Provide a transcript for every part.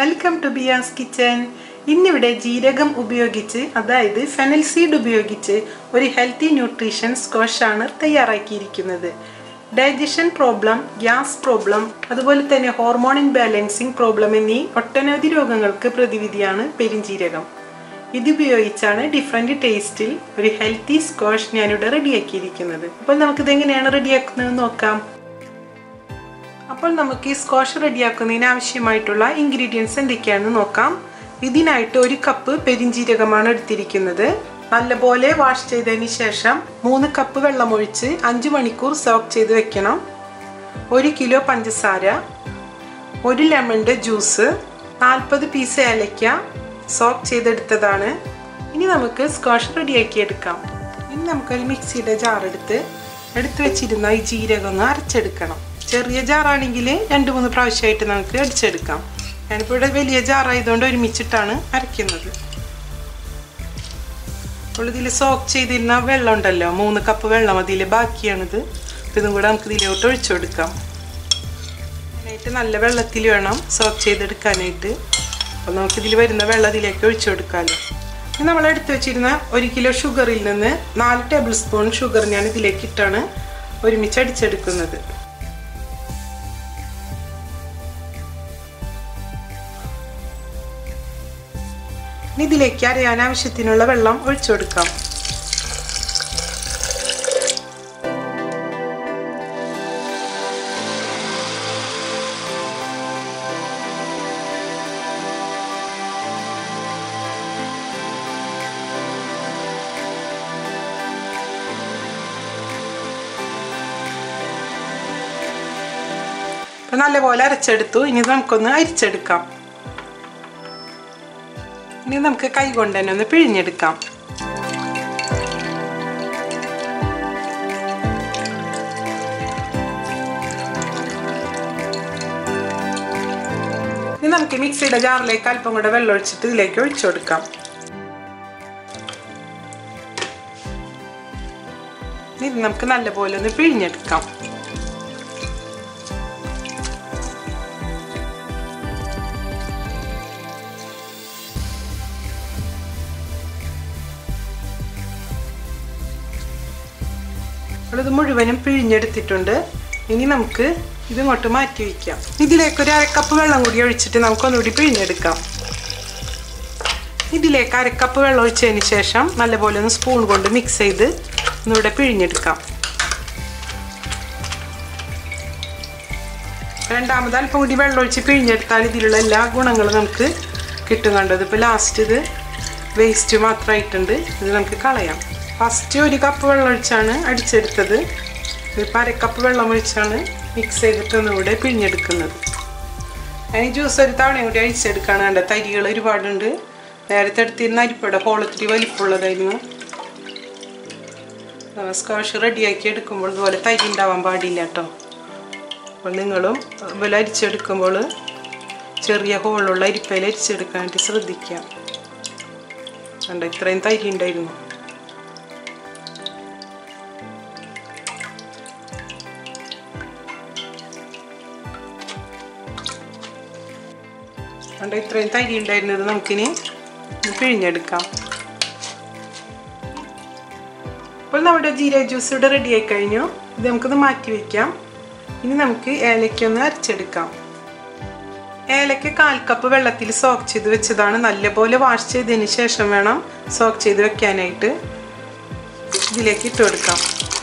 welcome to Beas kitchen ഇന്നിവിടെ ജീരകം ഉപയോഗിച്ച് അതായത് ഫെനൽ സീഡ് ഉപയോഗിച്ച് ഒരു ഹെൽത്തി ന്യൂട്രീഷൻ സ്ക്വാഷാണ് തയ്യാറാക്കിയിരിക്കുന്നത് ഡൈജഷൻ പ്രോബ്ലം ഗ്യാസ് പ്രോബ്ലം അതുപോലെ തന്നെ ഹോർമോൺ ഇൻബാലൻസിങ് പ്രോബ്ലം എന്നീ ഒട്ടനവധി രോഗങ്ങൾക്ക് പ്രതിവിധിയാണ് പെരിഞ്ജീരകം ഇതുപയോഗിച്ചാണ് ഡിഫറെൻറ്റ് ടേസ്റ്റിൽ ഒരു ഹെൽത്തി സ്ക്വാഷ് ഞാനിവിടെ റെഡിയാക്കിയിരിക്കുന്നത് അപ്പോൾ നമുക്കിത് എങ്ങനെയാണ് റെഡിയാക്കുന്നത് നോക്കാം അപ്പോൾ നമുക്ക് ഈ സ്ക്വാഷ് റെഡിയാക്കുന്നതിന് ആവശ്യമായിട്ടുള്ള ഇൻഗ്രീഡിയൻസ് എന്തൊക്കെയാണെന്ന് നോക്കാം ഇതിനായിട്ട് ഒരു കപ്പ് പെരിഞ്ജീരകമാണ് എടുത്തിരിക്കുന്നത് നല്ലപോലെ വാഷ് ചെയ്തതിന് ശേഷം മൂന്ന് കപ്പ് വെള്ളമൊഴിച്ച് അഞ്ച് മണിക്കൂർ സോക്ക് ചെയ്ത് വെക്കണം ഒരു കിലോ പഞ്ചസാര ഒരു ലെമണിൻ്റെ ജ്യൂസ് നാൽപ്പത് പീസ് ഏലയ്ക്ക സോക്ക് ചെയ്തെടുത്തതാണ് ഇനി നമുക്ക് സ്ക്വാഷ് റെഡിയാക്കി എടുക്കാം ഇനി നമുക്കൊരു മിക്സിയുടെ ജാർ എടുത്ത് എടുത്തു വെച്ചിരുന്ന ഈ ജീരകം ഒന്ന് അരച്ചെടുക്കണം ചെറിയ ജാറാണെങ്കിൽ രണ്ട് മൂന്ന് പ്രാവശ്യമായിട്ട് നമുക്ക് അടിച്ചെടുക്കാം ഞാനിപ്പോൾ ഇവിടെ വലിയ ജാറായതുകൊണ്ട് ഒരുമിച്ചിട്ടാണ് അരയ്ക്കുന്നത് അപ്പോൾ ഇതിൽ സോക്ക് ചെയ്തിരുന്ന വെള്ളം ഉണ്ടല്ലോ മൂന്ന് കപ്പ് വെള്ളം അതിൽ ബാക്കിയാണിത് ഇതും കൂടെ നമുക്ക് ഇതിലോട്ട് ഒഴിച്ചു കൊടുക്കാം അതിനായിട്ട് നല്ല വെള്ളത്തിൽ വേണം സോക്ക് ചെയ്തെടുക്കാനായിട്ട് അപ്പോൾ നമുക്കിതിൽ വരുന്ന വെള്ളം ഇതിലേക്ക് ഒഴിച്ചു കൊടുക്കാമല്ലോ ഇനി നമ്മൾ എടുത്തു വെച്ചിരുന്ന ഒരു കിലോ ഷുഗറിൽ നിന്ന് നാല് ടേബിൾ സ്പൂൺ ഷുഗർ ഞാൻ ഇതിലേക്ക് ഇട്ടാണ് ഒരുമിച്ച് അടിച്ചെടുക്കുന്നത് ഇനി ഇതിലേക്ക് അരയാൻ ആവശ്യത്തിനുള്ള വെള്ളം ഒഴിച്ചു കൊടുക്കാം അപ്പം നല്ലപോലെ അരച്ചെടുത്തു ഇനി നമുക്കൊന്ന് അരിച്ചെടുക്കാം ഇനി നമുക്ക് കൈ കൊണ്ട് തന്നെ ഒന്ന് പിഴിഞ്ഞെടുക്കാം ഇനി നമുക്ക് മിക്സിയുടെ ജാറിലേക്ക് അല്പം കൂടെ വെള്ളം ഒഴിച്ചിട്ട് ഇതിലേക്ക് ഒഴിച്ചു കൊടുക്കാം ഇത് നമുക്ക് നല്ലപോലെ ഒന്ന് പിഴിഞ്ഞെടുക്കാം ഇത് മുഴുവനും പിഴിഞ്ഞെടുത്തിട്ടുണ്ട് ഇനി നമുക്ക് ഇതിങ്ങോട്ട് മാറ്റി വയ്ക്കാം ഇതിലേക്ക് ഒരു അരക്കപ്പ് വെള്ളം കൂടി ഒഴിച്ചിട്ട് നമുക്കൊന്നുകൂടി പിഴിഞ്ഞെടുക്കാം ഇതിലേക്ക് അരക്കപ്പ് വെള്ളം ഒഴിച്ചതിന് ശേഷം നല്ലപോലെ ഒന്ന് സ്പൂൺ കൊണ്ട് മിക്സ് ചെയ്ത് ഒന്നുകൂടെ പിഴിഞ്ഞെടുക്കാം രണ്ടാമത് അല്പം കൂടി വെള്ളം ഒഴിച്ച് പിഴിഞ്ഞെടുത്താൽ ഇതിലുള്ള എല്ലാ ഗുണങ്ങളും നമുക്ക് കിട്ടും കണ്ടത് ഇപ്പോൾ ലാസ്റ്റ് ഇത് വേസ്റ്റ് മാത്രമായിട്ടുണ്ട് ഇത് നമുക്ക് കളയാം ഫസ്റ്റ് ഒരു കപ്പ് വെള്ളം ഒഴിച്ചാണ് അടിച്ചെടുത്തത് ഇപ്പോൾ അരക്കപ്പ് വെള്ളം ഒഴിച്ചാണ് മിക്സ് ചെയ്തിട്ട് ഒന്നുകൂടെ പിഴിഞ്ഞെടുക്കുന്നത് അതിന് ജ്യൂസ് ഒരു തവണയും കൂടി അഴിച്ചെടുക്കുകയാണ് കണ്ട തരികൾ ഒരുപാടുണ്ട് നേരത്തെ എടുത്തിരുന്ന അരിപ്പട ഹോളത്തിരി വലിപ്പമുള്ളതായിരുന്നു സ്ക്വാഷ് റെഡിയാക്കി എടുക്കുമ്പോൾ ഇതുപോലെ തരി ഉണ്ടാവാൻ പാടില്ല കേട്ടോ അപ്പോൾ നിങ്ങളും ഇതുപോലെ അരിച്ചെടുക്കുമ്പോൾ ചെറിയ ഹോളുള്ള അരിപ്പയിൽ അരിച്ചെടുക്കാനായിട്ട് ശ്രദ്ധിക്കുക കണ്ട ഇത്രയും തരി ഉണ്ടായിരുന്നു അതുകൊണ്ട് ഇത്രയും തരി ഉണ്ടായിരുന്നത് നമുക്കിനി പിഴിഞ്ഞെടുക്കാം അപ്പോൾ നമ്മുടെ ജീരക ജ്യൂസ് ഇവിടെ റെഡി ആയി കഴിഞ്ഞു ഇത് നമുക്കൊന്ന് മാറ്റി വയ്ക്കാം ഇനി നമുക്ക് ഏലയ്ക്കൊന്ന് അരച്ചെടുക്കാം ഏലയ്ക്ക് കാൽ കപ്പ് വെള്ളത്തിൽ സോക്ക് ചെയ്ത് വെച്ചതാണ് നല്ലപോലെ വാഷ് ചെയ്തതിന് ശേഷം വേണം സോക്ക് ചെയ്ത് വെക്കാനായിട്ട് ഇതിലേക്ക് ഇട്ട് കൊടുക്കാം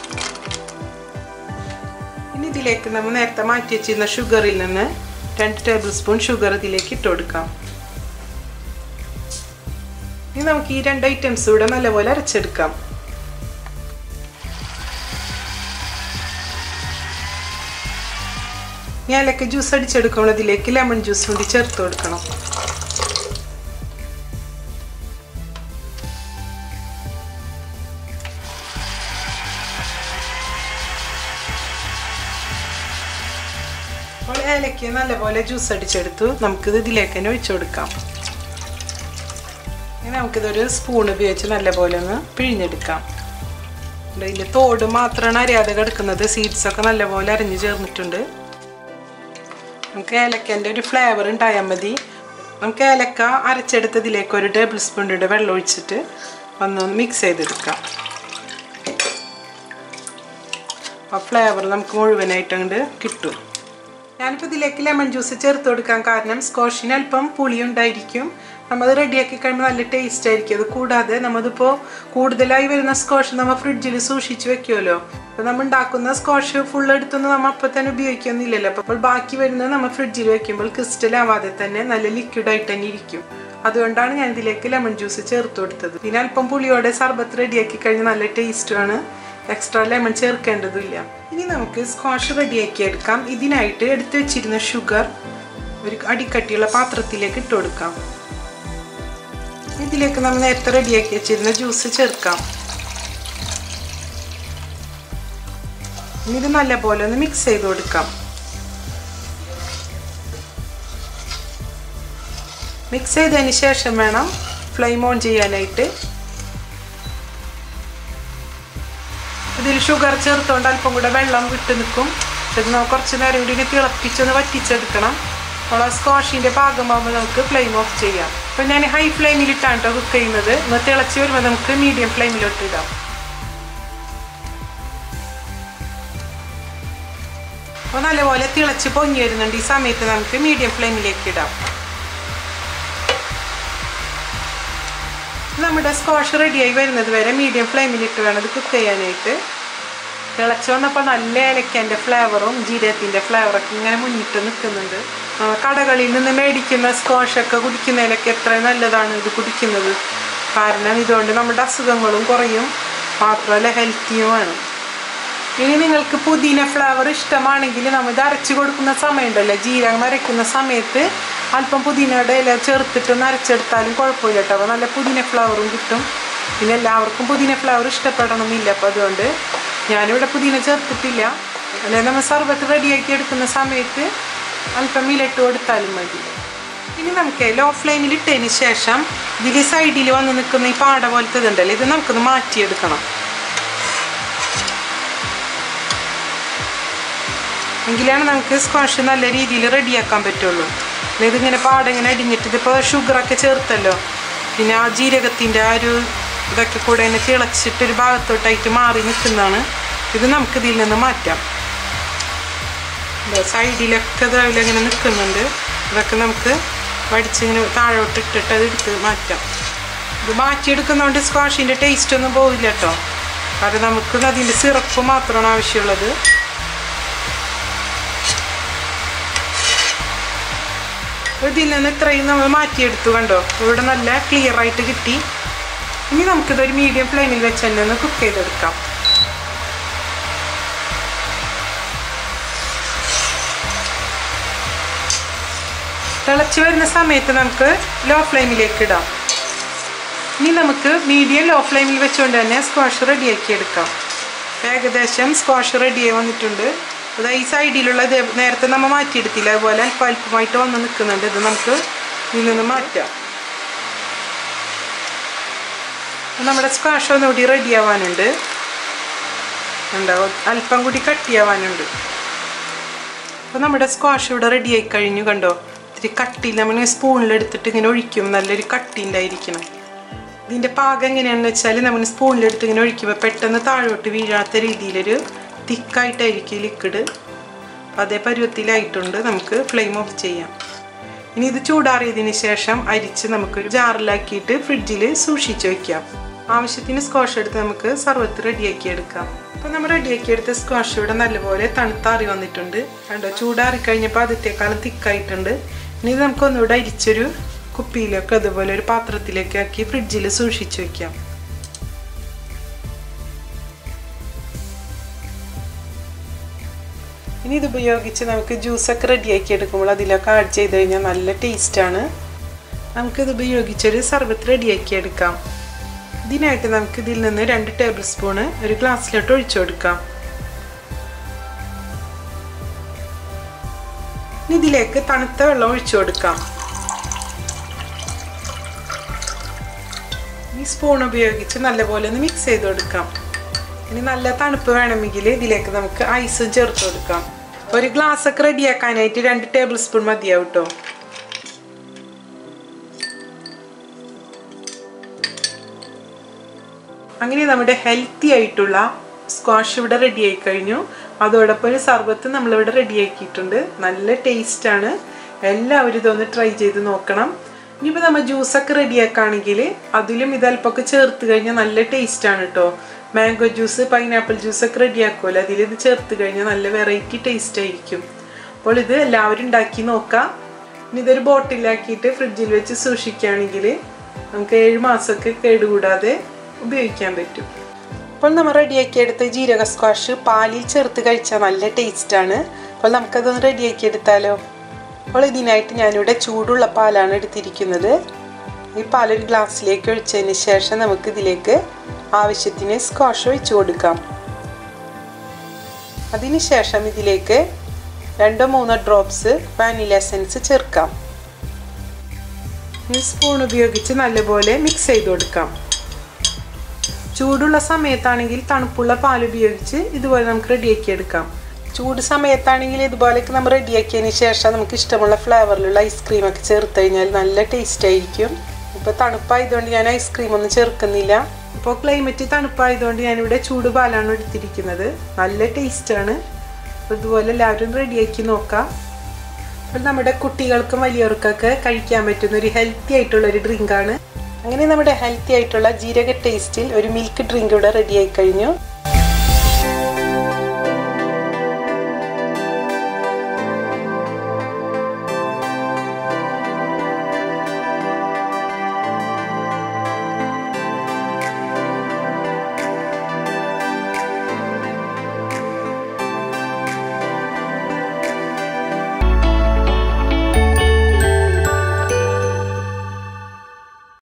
ഇനി ഇതിലേക്ക് നമ്മൾ നേരത്തെ മാറ്റി വെച്ചിരുന്ന ഷുഗറിൽ നിന്ന് രണ്ട് ടേബിൾ സ്പൂൺ ഷുഗർ ഇതിലേക്ക് ഇട്ട് കൊടുക്കാം ഇനി നമുക്ക് ഈ രണ്ട് ഐറ്റംസ് കൂടെ നല്ലപോലെ അരച്ചെടുക്കാം ഞാനൊക്കെ ജ്യൂസ് അടിച്ചെടുക്കുമ്പോൾ അതിലേക്ക് ലെമൺ ജ്യൂസ് കൂടി ചേർത്ത് കൊടുക്കണം അപ്പോൾ ഏലയ്ക്ക് നല്ലപോലെ ജ്യൂസ് അടിച്ചെടുത്തു നമുക്കിത് ഇതിലേക്ക് തന്നെ ഒഴിച്ചു കൊടുക്കാം ഇനി നമുക്കിതൊരു സ്പൂൺ ഉപയോഗിച്ച് നല്ലപോലെ ഒന്ന് പിഴിഞ്ഞെടുക്കാം ഇതിൽ തോട് മാത്രമാണ് അരിയാതെ കിടക്കുന്നത് സീഡ്സൊക്കെ നല്ലപോലെ അരിഞ്ഞ് ചേർന്നിട്ടുണ്ട് നമുക്ക് ഏലക്കൻ്റെ ഒരു ഫ്ലേവർ ഉണ്ടായാൽ മതി നമുക്ക് ഏലക്ക അരച്ചെടുത്തതിലേക്ക് ഒരു ടേബിൾ സ്പൂണിൻ്റെ വെള്ളം ഒഴിച്ചിട്ട് ഒന്ന് മിക്സ് ചെയ്തെടുക്കാം ആ ഫ്ലേവർ നമുക്ക് മുഴുവനായിട്ട് അങ്ങോട്ട് കിട്ടും ഞാനിപ്പോൾ ഇതിലേക്ക് ലെമൺ ജ്യൂസ് ചേർത്ത് കൊടുക്കാൻ കാരണം സ്കോഷിന് അല്പം പുളി ഉണ്ടായിരിക്കും നമ്മൾ റെഡിയാക്കി കഴിയുമ്പോൾ നല്ല ടേസ്റ്റ് ആയിരിക്കും അത് കൂടാതെ നമ്മളിപ്പോൾ കൂടുതലായി വരുന്ന സ്കോഷ് നമ്മൾ ഫ്രിഡ്ജിൽ സൂക്ഷിച്ച് വെക്കുമല്ലോ അപ്പോൾ നമ്മൾ ഉണ്ടാക്കുന്ന സ്കോഷ് ഫുൾ എടുത്തൊന്നും നമ്മൾ അപ്പം തന്നെ ഉപയോഗിക്കുന്നില്ലല്ലോ അപ്പോൾ ബാക്കി വരുന്നത് നമ്മൾ ഫ്രിഡ്ജിൽ വെക്കുമ്പോൾ ക്രിസ്റ്റൽ ആവാതെ തന്നെ നല്ല ലിക്വിഡായിട്ട് തന്നെ ഇരിക്കും അതുകൊണ്ടാണ് ഞാൻ ഇതിലേക്ക് ലെമൺ ജ്യൂസ് ചേർത്ത് കൊടുത്തത് പിന്നെ അല്പം പുളിയോടെ സർബത്ത് റെഡിയാക്കി കഴിഞ്ഞാൽ നല്ല ടേസ്റ്റുമാണ് എക്സ്ട്രാ ലെമൺ ചേർക്കേണ്ടതില്ല ഇനി നമുക്ക് സ്ക്വാഷ് റെഡിയാക്കി എടുക്കാം ഇതിനായിട്ട് എടുത്തു വെച്ചിരുന്ന ഷുഗർ ഒരു അടിക്കട്ടിയുള്ള പാത്രത്തിലേക്ക് ഇട്ട് കൊടുക്കാം ഇതിലേക്ക് നമ്മൾ നേരത്തെ റെഡിയാക്കി വെച്ചിരുന്ന ജ്യൂസ് ചേർക്കാം ഇനി ഇത് നല്ലപോലെ ഒന്ന് മിക്സ് ചെയ്ത് കൊടുക്കാം മിക്സ് ചെയ്തതിന് ശേഷം വേണം ഫ്ലെയിം ഓൺ ചെയ്യാനായിട്ട് ഇതിൽ ഷുഗർ ചേർത്തുകൊണ്ട് അല്പം കൂടെ വെള്ളം വിട്ട് നിൽക്കും ഇത് നമുക്ക് കുറച്ച് നേരം കൂടി തിളപ്പിച്ചൊന്ന് വറ്റിച്ചെടുക്കണം അപ്പോൾ ആ സ്ക്വാഷിൻ്റെ പാകമാകുമ്പോൾ നമുക്ക് ഫ്ലെയിം ഓഫ് ചെയ്യാം അപ്പോൾ ഞാൻ ഹൈ ഫ്ലെയിമിലിട്ടാണ് കേട്ടോ കുക്ക് ചെയ്യുന്നത് ഒന്ന് തിളച്ച് വരുമ്പോൾ നമുക്ക് മീഡിയം ഫ്ലെയിമിലോട്ട് ഇടാം അപ്പോൾ നല്ലപോലെ തിളച്ച് പൊങ്ങി വരുന്നുണ്ട് ഈ സമയത്ത് നമുക്ക് മീഡിയം ഫ്ലെയിമിലേക്ക് ഇടാം നമ്മുടെ സ്ക്വാഷ് റെഡിയായി വരുന്നത് വരെ മീഡിയം ഫ്ലെയിമിലിട്ട് വേണം ഇത് കുക്ക് ചെയ്യാനായിട്ട് തിളച്ച് വന്നപ്പോൾ നല്ല ഏലക്കൻ്റെ ഫ്ലേവറും ജീരകത്തിൻ്റെ ഫ്ലേവറൊക്കെ ഇങ്ങനെ മുന്നിട്ട് നിൽക്കുന്നുണ്ട് കടകളിൽ നിന്ന് മേടിക്കുന്ന സ്ക്വാഷൊക്കെ കുടിക്കുന്നതിലൊക്കെ എത്ര നല്ലതാണ് ഇത് കുടിക്കുന്നത് കാരണം ഇതുകൊണ്ട് നമ്മുടെ അസുഖങ്ങളും കുറയും മാത്രമല്ല ഹെൽത്തിയുമാണ് ഇനി നിങ്ങൾക്ക് പുതിന ഫ്ലേവർ ഇഷ്ടമാണെങ്കിൽ നമ്മൾ ഇത് അരച്ച് കൊടുക്കുന്ന സമയമുണ്ടല്ലോ ജീരകം അരയ്ക്കുന്ന സമയത്ത് അല്പം പുതിനയുടെ ഇല ചേർത്തിട്ട് ഒന്ന് അരച്ചെടുത്താലും കുഴപ്പമില്ല കേട്ടോ അപ്പോൾ നല്ല പുതിന ഫ്ലവറും കിട്ടും പിന്നെ എല്ലാവർക്കും പുതിന ഫ്ലവർ ഇഷ്ടപ്പെടണമെന്നില്ല അപ്പോൾ അതുകൊണ്ട് ഞാനിവിടെ പുതിന ചേർത്തിട്ടില്ല അല്ലെങ്കിൽ നമ്മൾ സർബത്ത് റെഡിയാക്കി എടുക്കുന്ന സമയത്ത് അല്പം ഇലട്ട് കൊടുത്താലും മതി ഇനി നമുക്ക് ലോ ഫ്ലെയിമിൽ ഇട്ടതിന് ശേഷം ഇതിൽ സൈഡിൽ വന്ന് നിൽക്കുന്ന ഈ പാട പോലത്തെ ഇതുണ്ടല്ലോ ഇത് നമുക്കൊന്ന് മാറ്റിയെടുക്കണം എങ്കിലാണ് നമുക്ക് സ്ക്വാഷ് നല്ല രീതിയിൽ റെഡിയാക്കാൻ പറ്റുള്ളൂ ഇതിങ്ങനെ പാടിങ്ങനെ അടിഞ്ഞിട്ട് ഇതിപ്പോൾ ഷുഗറൊക്കെ ചേർത്തല്ലോ പിന്നെ ആ ജീരകത്തിൻ്റെ ആ ഒരു ഇതൊക്കെ കൂടെ ഇങ്ങനെ തിളച്ചിട്ട് ഒരു ഭാഗത്തോട്ടായിട്ട് മാറി നിൽക്കുന്നതാണ് ഇത് നമുക്ക് ഇതിൽ നിന്ന് മാറ്റാം സൈഡിലൊക്കെ ഇതാവില്ല ഇങ്ങനെ നിൽക്കുന്നുണ്ട് ഇതൊക്കെ നമുക്ക് വടിച്ചിങ്ങനെ താഴോട്ട് ഇട്ടിട്ട് അത് എടുത്ത് മാറ്റാം ഇത് മാറ്റിയെടുക്കുന്നതുകൊണ്ട് സ്ക്വാഷിൻ്റെ ടേസ്റ്റ് ഒന്നും പോവില്ല കേട്ടോ കാരണം നമുക്ക് അതിൻ്റെ സിറപ്പ് മാത്രമാണ് ആവശ്യമുള്ളത് ഇതിൽ നിന്ന് ഇത്രയും നമ്മൾ മാറ്റിയെടുത്തു കണ്ടോ ഇവിടെ നല്ല ക്ലിയർ ആയിട്ട് കിട്ടി ഇനി നമുക്കിതൊരു മീഡിയം ഫ്ലെയിമിൽ വെച്ച് തന്നെ ഒന്ന് കുക്ക് ചെയ്തെടുക്കാം തിളച്ച് വരുന്ന സമയത്ത് നമുക്ക് ലോ ഫ്ലെയിമിലേക്ക് ഇടാം ഇനി നമുക്ക് മീഡിയം ലോ ഫ്ലെയിമിൽ വെച്ചുകൊണ്ട് തന്നെ സ്ക്വാഷ് റെഡിയാക്കി എടുക്കാം ഏകദേശം സ്ക്വാഷ് റെഡിയായി വന്നിട്ടുണ്ട് അത് ഈ സൈഡിലുള്ള ഇത് നേരത്തെ നമ്മൾ മാറ്റിയെടുത്തില്ല അതുപോലെ അല്പം അല്പമായിട്ട് വന്ന് നിൽക്കുന്നുണ്ട് ഇത് നമുക്ക് ഇതിൽ നിന്ന് മാറ്റാം നമ്മുടെ സ്ക്വാഷ് ഒന്നുകൂടി റെഡി ആവാനുണ്ട് ഉണ്ടാവും അല്പം കൂടി കട്ടിയാവാനുണ്ട് അപ്പോൾ നമ്മുടെ സ്ക്വാഷ് ഇവിടെ റെഡി ആയി കഴിഞ്ഞു കണ്ടോ ഇത്തിരി കട്ടി നമ്മൾ സ്പൂണിലെടുത്തിട്ട് ഇങ്ങനെ ഒഴിക്കും നല്ലൊരു കട്ടി ഉണ്ടായിരിക്കണം ഇതിൻ്റെ പാകം എങ്ങനെയാണെന്ന് വെച്ചാൽ നമ്മൾ സ്പൂണിലെടുത്ത് ഇങ്ങനെ ഒഴിക്കുമ്പോൾ പെട്ടെന്ന് താഴോട്ട് വീഴാത്ത രീതിയിലൊരു തിക്കായിട്ടായിരിക്കും ലിക്വിഡ് അപ്പോൾ അതേ പരുവത്തിലായിട്ടുണ്ട് നമുക്ക് ഫ്ലെയിം ഓഫ് ചെയ്യാം ഇനി ഇത് ചൂടാറിയതിന് ശേഷം അരിച്ച് നമുക്കൊരു ജാറിലാക്കിയിട്ട് ഫ്രിഡ്ജിൽ സൂക്ഷിച്ച് വയ്ക്കാം ആവശ്യത്തിന് സ്ക്വാഷ് എടുത്ത് നമുക്ക് സർവത്ത് റെഡിയാക്കി എടുക്കാം അപ്പോൾ നമ്മൾ റെഡിയാക്കി എടുത്ത സ്ക്വാഷ് ഇവിടെ നല്ലപോലെ തണുത്താറി വന്നിട്ടുണ്ട് കണ്ടോ ചൂടാറി കഴിഞ്ഞപ്പോൾ ആദ്യത്തെക്കാളും തിക്കായിട്ടുണ്ട് ഇനി ഇത് നമുക്കൊന്നുകൂടെ അരിച്ചൊരു കുപ്പിയിലൊക്കെ അതുപോലെ ഒരു പാത്രത്തിലേക്ക് ആക്കി ഫ്രിഡ്ജിൽ സൂക്ഷിച്ച് വയ്ക്കാം ഇനി ഇത് ഉപയോഗിച്ച് നമുക്ക് ജ്യൂസൊക്കെ റെഡിയാക്കി എടുക്കുമ്പോൾ അതിലൊക്കെ ആഡ് ചെയ്ത് കഴിഞ്ഞാൽ നല്ല ടേസ്റ്റാണ് നമുക്കിത് ഉപയോഗിച്ചൊരു സർബത്ത് റെഡിയാക്കി എടുക്കാം ഇതിനായിട്ട് നമുക്ക് ഇതിൽ നിന്ന് രണ്ട് ടേബിൾ സ്പൂണ് ഒരു ഗ്ലാസ്സിലോട്ട് ഒഴിച്ചു കൊടുക്കാം ഇനി ഇതിലേക്ക് തണുത്ത വെള്ളം ഒഴിച്ചു കൊടുക്കാം ഈ സ്പൂൺ ഉപയോഗിച്ച് നല്ലപോലെ ഒന്ന് മിക്സ് ചെയ്ത് കൊടുക്കാം ഇനി നല്ല തണുപ്പ് വേണമെങ്കിൽ ഇതിലേക്ക് നമുക്ക് ഐസും ചേർത്ത് കൊടുക്കാം ഒരു ഗ്ലാസ് ഒക്കെ റെഡിയാക്കാനായിട്ട് രണ്ട് ടേബിൾ സ്പൂൺ മതിയാവും കേട്ടോ അങ്ങനെ നമ്മുടെ ഹെൽത്തി ആയിട്ടുള്ള സ്ക്വാഷ് ഇവിടെ റെഡി ആയി കഴിഞ്ഞു അതോടൊപ്പം ഒരു സർബത്ത് നമ്മളിവിടെ റെഡി ആക്കിയിട്ടുണ്ട് നല്ല ടേസ്റ്റാണ് എല്ലാവരും ഇതൊന്ന് ട്രൈ ചെയ്ത് നോക്കണം ഇനിയിപ്പോൾ നമ്മൾ ജ്യൂസൊക്കെ റെഡിയാക്കുകയാണെങ്കിൽ അതിലും ഇതല്പമൊക്കെ ചേർത്ത് കഴിഞ്ഞാൽ നല്ല ടേസ്റ്റാണ് കേട്ടോ മാംഗോ ജ്യൂസ് പൈനാപ്പിൾ ജ്യൂസൊക്കെ റെഡിയാക്കുമല്ലോ അതിൽ ഇത് ചേർത്ത് കഴിഞ്ഞാൽ നല്ല വെറൈറ്റി ടേസ്റ്റ് ആയിരിക്കും അപ്പോൾ ഇത് എല്ലാവരും ഉണ്ടാക്കി നോക്കാം ഇനി ഇതൊരു ബോട്ടിലാക്കിയിട്ട് ഫ്രിഡ്ജിൽ വെച്ച് സൂക്ഷിക്കുകയാണെങ്കിൽ നമുക്ക് ഏഴ് മാസമൊക്കെ കേടുകൂടാതെ ഉപയോഗിക്കാൻ പറ്റും അപ്പോൾ നമ്മൾ റെഡിയാക്കി എടുത്ത ജീരക സ്ക്വാഷ് പാലിൽ ചേർത്ത് കഴിച്ചാൽ നല്ല ടേസ്റ്റാണ് അപ്പോൾ നമുക്കതൊന്ന് റെഡിയാക്കി എടുത്താലോ അപ്പോൾ ഇതിനായിട്ട് ഞാനിവിടെ ചൂടുള്ള പാലാണ് എടുത്തിരിക്കുന്നത് ഈ പാലൊരു ഗ്ലാസ്സിലേക്ക് ഒഴിച്ചതിന് ശേഷം നമുക്ക് ഇതിലേക്ക് ആവശ്യത്തിന് സ്ക്വാഷ് ഒഴിച്ചു കൊടുക്കാം അതിനുശേഷം ഇതിലേക്ക് രണ്ടോ മൂന്നോ ഡ്രോപ്സ് വാനില എസൻസ് ചേർക്കാം ഈ സ്പൂൺ ഉപയോഗിച്ച് നല്ലപോലെ മിക്സ് ചെയ്ത് കൊടുക്കാം ചൂടുള്ള സമയത്താണെങ്കിൽ തണുപ്പുള്ള പാൽ ഉപയോഗിച്ച് ഇതുപോലെ നമുക്ക് റെഡിയാക്കി എടുക്കാം ചൂട് സമയത്താണെങ്കിൽ ഇതുപോലെയൊക്കെ നമ്മൾ റെഡിയാക്കിയതിന് ശേഷം നമുക്ക് ഇഷ്ടമുള്ള ഫ്ലേവറിലുള്ള ഐസ്ക്രീം ഒക്കെ ചേർത്ത് കഴിഞ്ഞാൽ നല്ല ടേസ്റ്റ് ആയിരിക്കും ഇപ്പോൾ തണുപ്പായതുകൊണ്ട് ഞാൻ ഐസ്ക്രീം ഒന്നും ചേർക്കുന്നില്ല ഇപ്പോൾ ക്ലൈമറ്റ് തണുപ്പായതുകൊണ്ട് ഞാനിവിടെ ചൂട് പാലാണ് എടുത്തിരിക്കുന്നത് നല്ല ടേസ്റ്റാണ് ഇതുപോലെ എല്ലാവരും റെഡിയാക്കി നോക്കാം അപ്പോൾ നമ്മുടെ കുട്ടികൾക്കും വലിയവർക്കൊക്കെ കഴിക്കാൻ പറ്റുന്ന ഒരു ഹെൽത്തി ആയിട്ടുള്ള ഒരു ഡ്രിങ്കാണ് അങ്ങനെ നമ്മുടെ ഹെൽത്തി ആയിട്ടുള്ള ജീരക ടേസ്റ്റിൽ ഒരു മിൽക്ക് ഡ്രിങ്ക് ഇവിടെ റെഡി ആയി കഴിഞ്ഞു